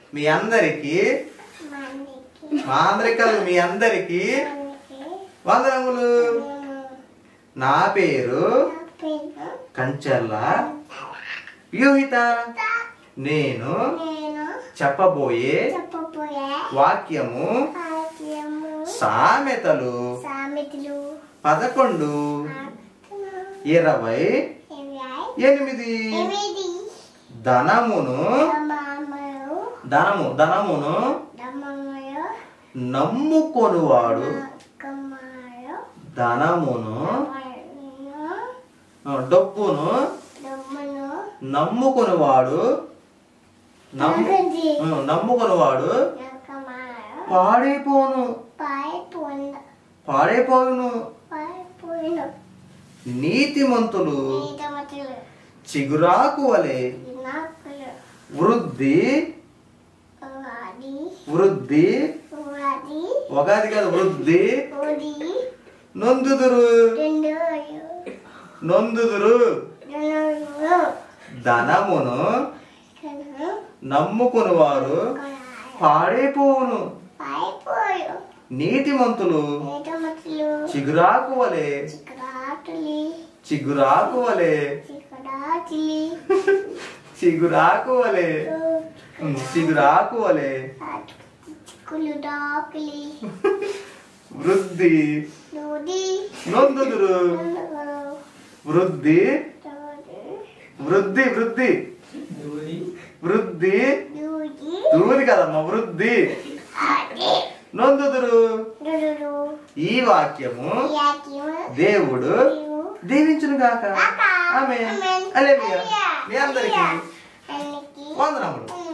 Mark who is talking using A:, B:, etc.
A: మీ అందరికి
B: మనకి
A: మా అందరికి కాదు మీ అందరికి
B: మనకి
A: వందనములు నా పేరు
B: నా పేరు
A: కంచర్ల వ్యూహిత నేను
B: నేను
A: చెప్పబోయే
B: చెప్పబోయే
A: వాక్యము
B: వాక్యము
A: సామెతలు
B: సామెతలు
A: పదకొండు ఇరవై ఎనిమిది
B: ఎనిమిది
A: ధనమును
B: దమములు
A: ధనము ధనమును
B: దమములు
A: నమ్ముకొనువాడు
B: కమ్మలు
A: ధనమును
B: దమములు
A: ఆ, డబ్బును
B: దమ్మును
A: నమ్ముకొనివాడు నమ్ము
B: నమ్మకండి.
A: ఆ, నమ్ముకొనివాడు
B: నమ్మకమాలు
A: పాడైపోను
B: పాయిపోయిన
A: పాడైపోవును
B: పాయిపోయిన
A: నీతిమంతులు
B: నీతమతులు
A: చిగురాకు వలె
B: వినాకులు
A: వృద్ధి
B: ఉగాది
A: వృద్ధి
B: ఉగాది
A: ఉగాది కాదు వృద్ధి
B: ఉడి
A: నొందుదురు
B: రెండు
A: నొందుదురు
B: రెండు
A: ధనమును
B: కను
A: నమ్ముకునివారు పాడైపోవును
B: పాయిపోయు
A: నీతిమంతులు
B: నీతమతులు
A: చిగురాకు వలె
B: చికరాటులి
A: చిగురాకు వలె
B: చికరాటులి
A: చిగురాకు వలె ఉమ్, చిగురాకు వలె
B: చిక్కులు డాకులి
A: వృద్ధి
B: నూది
A: నొందుదురు వృద్ధి వృద్ధి వృద్ధి వృద్ధి
B: నూది
A: దూరి కదమ్మా వృద్ధి
B: అది
A: నొందుదురు
B: డుడుడు
A: ఈ వాక్యము
B: యాకిము
A: దేవుడు దీవించును గాక
B: గాక.
A: ఆమె
B: ఆమేన్.
A: అలేలుయా
B: హల్లెలూయా.
A: మీ అందరికీ
B: అన్నికి
A: వందనములు